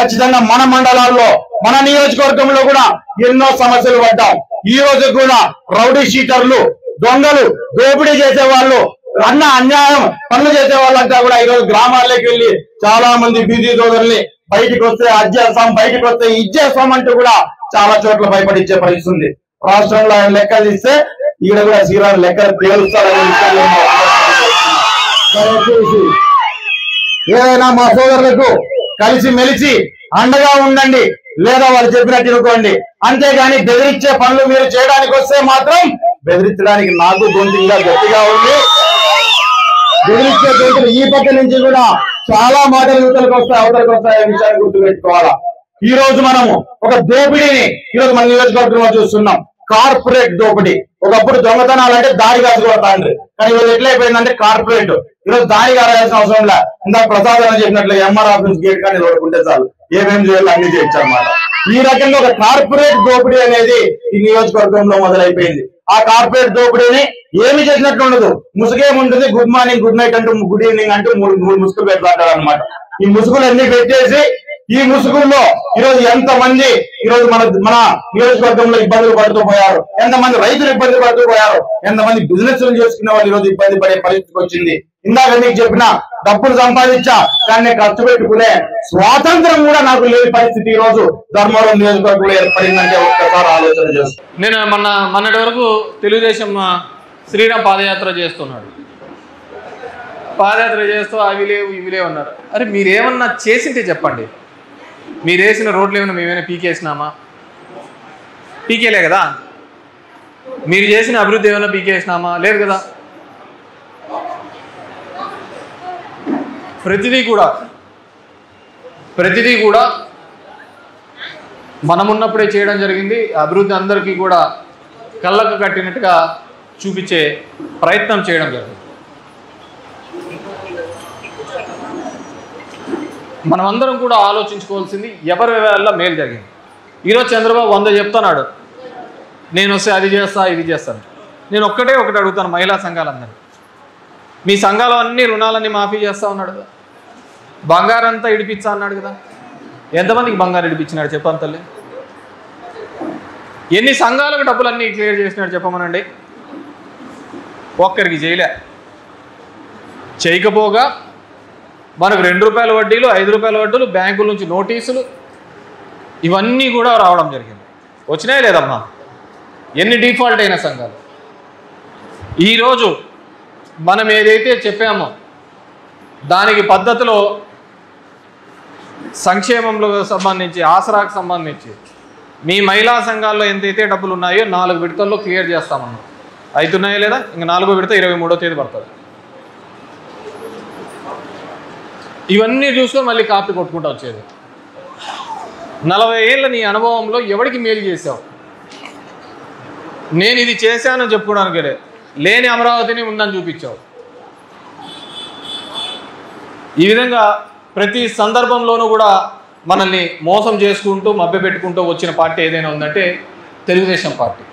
ఖచ్చితంగా మన మండలాల్లో మన నియోజకవర్గంలో కూడా ఎన్నో సమస్యలు పడ్డాం ఈ రోజు కూడా రౌడీ షీటర్లు దొంగలు దోపిడీ చేసే వాళ్ళు అన్న అన్యాయం పనులు చేసే వాళ్ళంతా కూడా ఈ రోజు గ్రామాల్లోకి వెళ్ళి చాలా మంది బీజీ సోదరుల్ని బయటికి వస్తే అది చేస్తాం బయటికి వస్తే ఇది చేస్తాం అంటూ కూడా చాలా చోట్ల భయపడిచ్చే పరిస్థితి ఉంది రాష్ట్రంలో ఆయన లెక్కలు ఇస్తే ఈడ కూడా శ్రీరామ్ లెక్కలు తేలుస్తారనే విషయాన్ని దయచేసి ఏదైనా మా సోదరులకు కలిసి మెలిసి అండగా ఉండండి లేదా వాళ్ళు చెప్పినట్టు ఇనుకోండి అంతేగాని బెదిరించే పనులు మీరు చేయడానికి వస్తే మాత్రం బెదిరించడానికి నాకు గొంతుగా గట్టిగా ఉంది బెదిరించే గొంతులు ఈ పక్క నుంచి కూడా చాలా మాటలు యువతలకు వస్తాయి అవతలకు వస్తాయి అనే విషయాన్ని గుర్తుపెట్టుకోవాలా ఈ రోజు మనము ఒక దోపిడీని ఈ రోజు మన నియోజకవర్గంలో చూస్తున్నాం కార్పొరేట్ దోపిడీ ఒకప్పుడు దొంగతనాలు అంటే దారి కాసుకోవటాండ్రి కానీ ఈరోజు ఎట్లయిపోయిందంటే కార్పొరేట్ ఈరోజు దారి కారాల్సిన అవసరం లే ఇందాక ప్రసాద్ అని చెప్పినట్లు ఎంఆర్ ఆఫీస్ గేట్ కానీ రోడ్డుకుంటే చాలు ఏమేం చేయాలో అన్ని చేయొచ్చు అన్నమాట ఈ రకంగా ఒక కార్పొరేట్ దోపిడీ అనేది ఈ నియోజకవర్గంలో మొదలైపోయింది ఆ కార్పొరేట్ దోపిడీని ఏమి చేసినట్లు ఉండదు ముసుగేముంటుంది గుడ్ మార్నింగ్ గుడ్ నైట్ అంటూ గుడ్ ఈవినింగ్ అంటూ మూడు మూడు ముసుగులు పెడతాడు అనమాట ఈ ముసుగులు అన్ని పెట్టేసి ఈ ముసుగుల్లో ఈరోజు ఎంత మంది ఈరోజు మన మన నియోజకవర్గంలో ఇబ్బందులు పడుతూ పోయారు ఎంతమంది రైతులు ఇబ్బంది పడుతూ పోయారు ఎంతమంది బిజినెస్ చేసుకునే వాళ్ళు ఈరోజు ఇబ్బంది పడే పరిస్థితికి వచ్చింది ఇందాక మీకు చెప్పిన డబ్బులు సంపాదించా కానీ నేను కష్టపెట్టుకునే స్వాతంత్రం కూడా నాకు లేని పరిస్థితి ఈ రోజు ధర్మవరం నియోజకవర్గంలో ఏర్పడిందంటే ఒక్కసారి ఆలోచన చేస్తాను నేను మొన్న మొన్నటి వరకు తెలుగుదేశం ఆ, శ్రీరామ్ పాదయాత్ర చేస్తున్నాడు పాదయాత్ర చేస్తూ అవి లేవు ఇవి లేవు అన్నారు అరే మీరేమన్నా చేసింటే చెప్పండి మీరు వేసిన రోడ్లు ఏమైనా మేమైనా పీకేసినామా పీకేలే కదా మీరు చేసిన అభివృద్ధి ఏమైనా పీకేసినామా లేదు కదా ప్రతిదీ కూడా ప్రతిదీ కూడా మనమున్నప్పుడే చేయడం జరిగింది అభివృద్ధి అందరికీ కూడా కళ్ళకు కట్టినట్టుగా చూపించే ప్రయత్నం చేయడం జరిగింది మనమందరం కూడా ఆలోచించుకోవాల్సింది ఎవరి వల్ల మేలు జరిగింది ఈరోజు చంద్రబాబు వంద చెప్తున్నాడు నేను వస్తే అది చేస్తా ఇది చేస్తాను నేను ఒక్కటే ఒకటి అడుగుతాను మహిళా సంఘాలందరూ మీ సంఘాలు అన్ని రుణాలన్నీ మాఫీ చేస్తా ఉన్నాడు కదా బంగారం అంతా ఇడిపిస్తా అన్నాడు కదా ఎంతమందికి బంగారం ఇడిపించినాడు చెప్పాను తల్లి ఎన్ని సంఘాలకు డబ్బులన్నీ క్లియర్ చేసినాడు చెప్పమనండి ఒక్కరికి చేయలే చేయకపోగా మనకు రెండు రూపాయల వడ్డీలు ఐదు రూపాయల వడ్డీలు బ్యాంకుల నుంచి నోటీసులు ఇవన్నీ కూడా రావడం జరిగింది వచ్చినాయి లేదమ్మా ఎన్ని డిఫాల్ట్ అయిన సంఘాలు ఈరోజు మనం ఏదైతే చెప్పామో దానికి పద్ధతిలో సంక్షేమంలో సంబంధించి ఆసరాకు సంబంధించి మీ మహిళా సంఘాల్లో ఎంతైతే డబ్బులు ఉన్నాయో నాలుగు విడతల్లో క్లియర్ చేస్తామన్నాం అవుతున్నాయా లేదా ఇంకా నాలుగో విడత ఇరవై మూడో తేదీ పడుతుంది ఇవన్నీ చూసుకొని మళ్ళీ కాపీ కొట్టుకుంటూ వచ్చేది నలభై ఏళ్ళ నీ అనుభవంలో ఎవరికి మేలు చేసావు నేను ఇది చేశానని చెప్పుకోవడానికి లే. లేని అమరావతిని ఉందని చూపించావు ఈ విధంగా ప్రతి సందర్భంలోనూ కూడా మనల్ని మోసం చేసుకుంటూ మభ్యపెట్టుకుంటూ వచ్చిన పార్టీ ఏదైనా ఉందంటే తెలుగుదేశం పార్టీ